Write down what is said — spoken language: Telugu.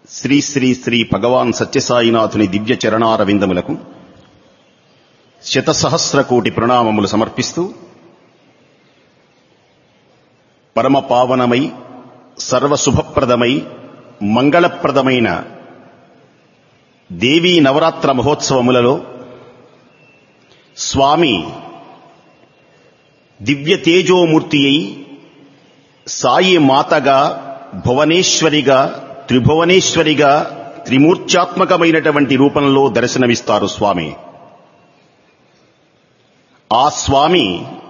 శ్రీ శ్రీ శ్రీ భగవాన్ సత్యసాయినాథుని దివ్య చరణారవిందములకు శతసహస్ర కోటి ప్రణామములు సమర్పిస్తూ పరమ పావనమై సర్వశుభప్రదమై మంగళప్రదమైన దేవీ నవరాత్ర మహోత్సవములలో స్వామి దివ్య తేజోమూర్తి అయి సాయి మాతగా భువనేశ్వరిగా త్రిభువనేశ్వరిగా త్రిమూర్త్యాత్మకమైనటువంటి రూపంలో దర్శనమిస్తారు స్వామి ఆ స్వామి